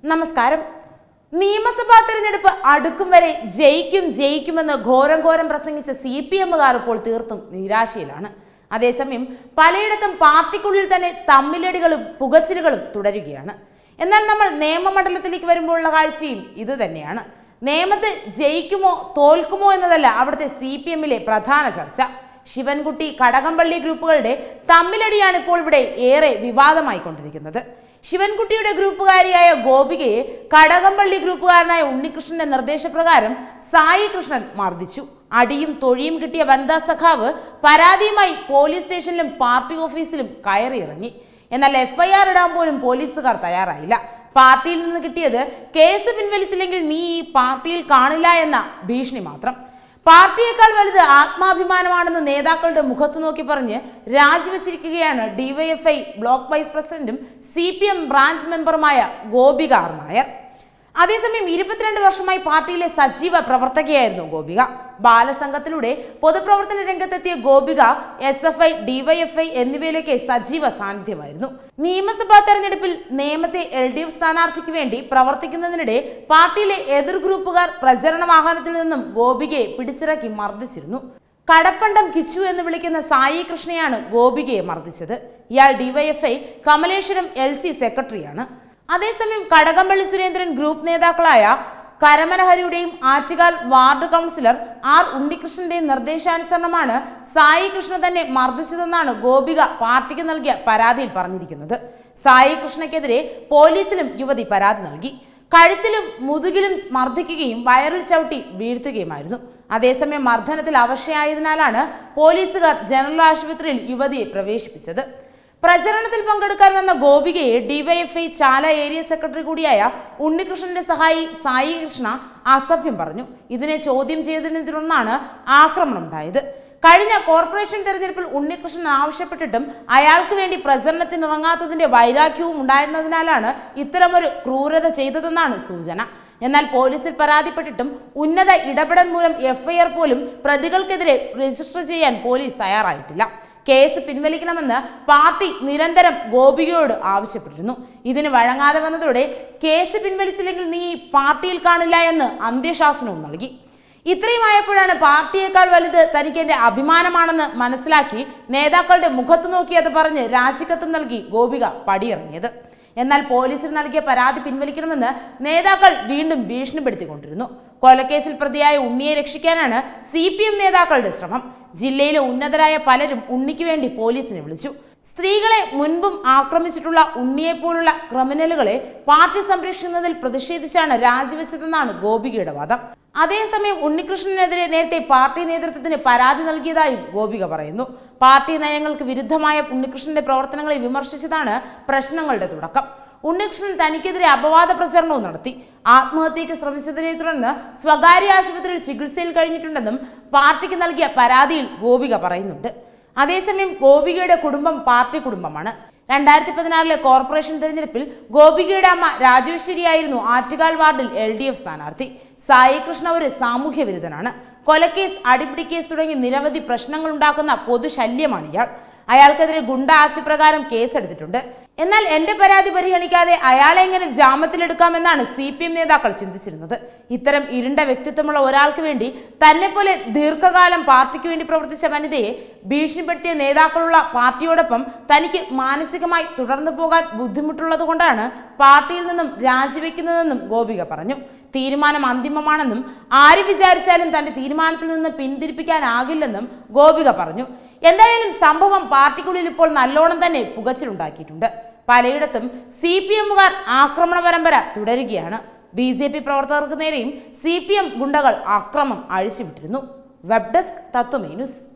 നമസ്കാരം നിയമസഭാ തെരഞ്ഞെടുപ്പ് അടുക്കും വരെ ജയിക്കും ജയിക്കുമെന്ന് ഘോരം ഘോരം പ്രസംഗിച്ച സി പി എമ്മുകാർ ഇപ്പോൾ തീർത്തും നിരാശയിലാണ് അതേസമയം പലയിടത്തും പാർട്ടിക്കുള്ളിൽ തന്നെ തമ്മിലടികളും പുകച്ചിലുകളും തുടരുകയാണ് എന്നാൽ നമ്മൾ നിയമമണ്ഡലത്തിലേക്ക് വരുമ്പോഴുള്ള കാഴ്ചയും ഇത് തന്നെയാണ് നിയമത്ത് ജയിക്കുമോ തോൽക്കുമോ എന്നതല്ല അവിടുത്തെ സി പി എമ്മിലെ പ്രധാന ചർച്ച ശിവൻകുട്ടി കടകംപള്ളി ഗ്രൂപ്പുകളുടെ തമ്മിലടിയാണ് ഇപ്പോൾ ഇവിടെ ഏറെ വിവാദമായിക്കൊണ്ടിരിക്കുന്നത് ശിവൻകുട്ടിയുടെ ഗ്രൂപ്പുകാരിയായ ഗോപികയെ കടകംപള്ളി ഗ്രൂപ്പുകാരനായ ഉണ്ണികൃഷ്ണന്റെ നിർദ്ദേശപ്രകാരം സായി കൃഷ്ണൻ മർദ്ദിച്ചു അടിയും തൊഴിയും കിട്ടിയ വനിതാ സഖാവ് പരാതിയുമായി പോലീസ് സ്റ്റേഷനിലും പാർട്ടി ഓഫീസിലും കയറിയിറങ്ങി എന്നാൽ എഫ്ഐആർ ഇടാൻ പോലും പോലീസുകാർ തയ്യാറായില്ല പാർട്ടിയിൽ നിന്ന് കിട്ടിയത് കേസ് പിൻവലിച്ചില്ലെങ്കിൽ നീ ഈ പാർട്ടിയിൽ കാണില്ല എന്ന ഭീഷണി മാത്രം പാർട്ടിയേക്കാൾ വലുത് ആത്മാഭിമാനമാണെന്ന് നേതാക്കളുടെ മുഖത്തു നോക്കി പറഞ്ഞ് രാജിവെച്ചിരിക്കുകയാണ് ഡിവൈഎഫ്ഐ ബ്ലോക്ക് വൈസ് പ്രസിഡന്റും സി പി എം ബ്രാഞ്ച് മെമ്പറുമായ ഗോപിക ആർ നായർ അതേസമയം ഇരുപത്തിരണ്ട് വർഷമായി പാർട്ടിയിലെ സജീവ പ്രവർത്തകയായിരുന്നു ഗോപിക ബാലസംഘത്തിലൂടെ പൊതുപ്രവർത്തന രംഗത്തെത്തിയ Gopika S F I DYFI എന്നിവയിലേക്ക് സജീവ സാന്നിധ്യമായിരുന്നു നിയമസഭാ തെരഞ്ഞെടുപ്പിൽ നേമത്തെ എൽ ഡി എഫ് സ്ഥാനാർത്ഥിക്ക് വേണ്ടി പ്രവർത്തിക്കുന്നതിനിടെ പാർട്ടിയിലെ എതിർ ഗ്രൂപ്പുകാർ പ്രചരണ വാഹനത്തിൽ നിന്നും ഗോപികയെ പിടിച്ചിറക്കി മർദ്ദിച്ചിരുന്നു കടപ്പണ്ടം കിച്ചു എന്ന് വിളിക്കുന്ന സായി കൃഷ്ണയാണ് ഗോപികയെ മർദ്ദിച്ചത് ഇയാൾ ഡിവൈഎഫ്ഐ കമലേശ്വരം എൽ സി സെക്രട്ടറിയാണ് അതേസമയം കടകംപള്ളി സുരേന്ദ്രൻ ഗ്രൂപ്പ് നേതാക്കളായ കരമനഹരിയുടെയും ആറ്റുകാൽ വാർഡ് കൗൺസിലർ ആർ ഉണ്ണികൃഷ്ണന്റെയും നിർദ്ദേശാനുസരണമാണ് സായി കൃഷ്ണ തന്നെ മർദ്ദിച്ചതെന്നാണ് ഗോപിക പാർട്ടിക്ക് നൽകിയ പരാതിയിൽ പറഞ്ഞിരിക്കുന്നത് സായി കൃഷ്ണയ്ക്കെതിരെ പോലീസിലും യുവതി പരാതി നൽകി കഴുത്തിലും മുതുകിലും മർദ്ദിക്കുകയും വയറിൽ ചവിട്ടി വീഴ്ത്തുകയുമായിരുന്നു അതേസമയം മർദ്ദനത്തിൽ അവശയായതിനാലാണ് പോലീസുകാർ ജനറൽ ആശുപത്രിയിൽ യുവതിയെ പ്രവേശിപ്പിച്ചത് പ്രചരണത്തിൽ പങ്കെടുക്കാൻ വന്ന ഗോപികയെ ഡിവൈഎഫ്ഐ ചാല ഏരിയ സെക്രട്ടറി കൂടിയായ ഉണ്ണികൃഷ്ണന്റെ സഹായി സായി കൃഷ്ണ അസഭ്യം പറഞ്ഞു ഇതിനെ ചോദ്യം ചെയ്തതിനെ തുടർന്നാണ് ആക്രമണം ഉണ്ടായത് കഴിഞ്ഞ കോർപ്പറേഷൻ തെരഞ്ഞെടുപ്പിൽ ഉണ്ണികൃഷ്ണൻ ആവശ്യപ്പെട്ടിട്ടും അയാൾക്ക് വേണ്ടി പ്രചരണത്തിന് ഇറങ്ങാത്തതിന്റെ വൈരാഗ്യവും ഉണ്ടായിരുന്നതിനാലാണ് ഇത്തരമൊരു ക്രൂരത ചെയ്തതെന്നാണ് സൂചന എന്നാൽ പോലീസിൽ പരാതിപ്പെട്ടിട്ടും ഉന്നത ഇടപെടൽ മൂലം എഫ്ഐആർ പോലും പ്രതികൾക്കെതിരെ രജിസ്റ്റർ ചെയ്യാൻ പോലീസ് തയ്യാറായിട്ടില്ല കേസ് പിൻവലിക്കണമെന്ന് പാർട്ടി നിരന്തരം ഗോപികയോട് ആവശ്യപ്പെട്ടിരുന്നു ഇതിന് വഴങ്ങാതെ വന്നതോടെ കേസ് പിൻവലിച്ചില്ലെങ്കിൽ നീ ഈ പാർട്ടിയിൽ കാണില്ല എന്ന് അന്ത്യശാസനവും നൽകി ഇത്രയുമായപ്പോഴാണ് പാർട്ടിയേക്കാൾ വലുത് തനിക്ക് എന്റെ അഭിമാനമാണെന്ന് മനസ്സിലാക്കി നേതാക്കളുടെ മുഖത്ത് നോക്കി അത് പറഞ്ഞ് രാജിക്കത്ത് നൽകി ഗോപിക പടിയിറങ്ങിയത് എന്നാൽ പോലീസിൽ നൽകിയ പരാതി പിൻവലിക്കണമെന്ന് നേതാക്കൾ വീണ്ടും ഭീഷണിപ്പെടുത്തിക്കൊണ്ടിരുന്നു കൊലക്കേസിൽ പ്രതിയായ ഉണ്ണിയെ രക്ഷിക്കാനാണ് സി പി എം നേതാക്കളുടെ ശ്രമം ജില്ലയിലെ ഉന്നതരായ പലരും ഉണ്ണിക്ക് വേണ്ടി പോലീസിനെ വിളിച്ചു സ്ത്രീകളെ മുൻപും ആക്രമിച്ചിട്ടുള്ള ഉണ്ണിയെപ്പോലുള്ള ക്രിമിനലുകളെ പാർട്ടി സംരക്ഷിക്കുന്നതിൽ പ്രതിഷേധിച്ചാണ് രാജിവെച്ചതെന്നാണ് ഗോപികയുടെ വാദം അതേസമയം ഉണ്ണികൃഷ്ണനെതിരെ നേരത്തെ പാർട്ടി നേതൃത്വത്തിന് പരാതി നൽകിയതായും ഗോപിക പറയുന്നു പാർട്ടി നയങ്ങൾക്ക് വിരുദ്ധമായ ഉണ്ണികൃഷ്ണന്റെ പ്രവർത്തനങ്ങളെ വിമർശിച്ചതാണ് പ്രശ്നങ്ങളുടെ തുടക്കം ഉണ്ണികൃഷ്ണൻ തനിക്കെതിരെ അപവാദ പ്രചരണവും നടത്തി ആത്മഹത്യയ്ക്ക് ശ്രമിച്ചതിനെ തുടർന്ന് സ്വകാര്യ ആശുപത്രിയിൽ ചികിത്സയിൽ കഴിഞ്ഞിട്ടുണ്ടെന്നും പാർട്ടിക്ക് നൽകിയ പരാതിയിൽ ഗോപിക പറയുന്നുണ്ട് അതേസമയം ഗോപികയുടെ കുടുംബം പാർട്ടി കുടുംബമാണ് രണ്ടായിരത്തി പതിനാറിലെ കോർപ്പറേഷൻ തെരഞ്ഞെടുപ്പിൽ ഗോപികയുടെ അമ്മ രാജേശ്വരിയായിരുന്നു ആറ്റുകാൽ വാർഡിൽ എൽ ഡി എഫ് സ്ഥാനാർത്ഥി സായി കൃഷ്ണ ഒരു സാമൂഹ്യ വിരുദ്ധനാണ് കൊലക്കേസ് അടിപിടി കേസ് തുടങ്ങി നിരവധി പ്രശ്നങ്ങൾ ഉണ്ടാക്കുന്ന പൊതുശല്യമാണ് ഇയാൾ അയാൾക്കെതിരെ ഗുണ്ട ആക്ട് പ്രകാരം കേസെടുത്തിട്ടുണ്ട് എന്നാൽ എന്റെ പരാതി പരിഗണിക്കാതെ അയാളെ എങ്ങനെ ജാമ്യത്തിലെടുക്കാമെന്നാണ് സി പി എം നേതാക്കൾ ചിന്തിച്ചിരുന്നത് ഇത്തരം ഇരുണ്ട വ്യക്തിത്വമുള്ള ഒരാൾക്ക് വേണ്ടി തന്നെ പോലെ ദീർഘകാലം പാർട്ടിക്ക് വേണ്ടി പ്രവർത്തിച്ച വനിതയെ ഭീഷണിപ്പെടുത്തിയ നേതാക്കളുള്ള പാർട്ടിയോടൊപ്പം തനിക്ക് മാനസികമായി തുടർന്നു പോകാൻ ബുദ്ധിമുട്ടുള്ളത് കൊണ്ടാണ് പാർട്ടിയിൽ നിന്നും രാജിവെക്കുന്നതെന്നും ഗോപിക പറഞ്ഞു തീരുമാനം അന്തിമമാണെന്നും ആര് വിചാരിച്ചാലും തന്റെ തീരുമാനത്തിൽ നിന്ന് പിന്തിരിപ്പിക്കാനാകില്ലെന്നും ഗോപിക പറഞ്ഞു എന്തായാലും സംഭവം പാർട്ടിക്കുള്ളിൽ ഇപ്പോൾ നല്ലോണം തന്നെ പുകച്ചിലുണ്ടാക്കിയിട്ടുണ്ട് പലയിടത്തും സി പി എമ്മുകാർ ആക്രമണ പരമ്പര തുടരുകയാണ് ബി ജെ പി പ്രവർത്തകർക്ക് നേരെയും സി പി എം ഗുണ്ടകൾ ആക്രമം അഴിച്ചുവിട്ടിരുന്നു വെബ് ഡെസ്ക് തത്വമേ ന്യൂസ്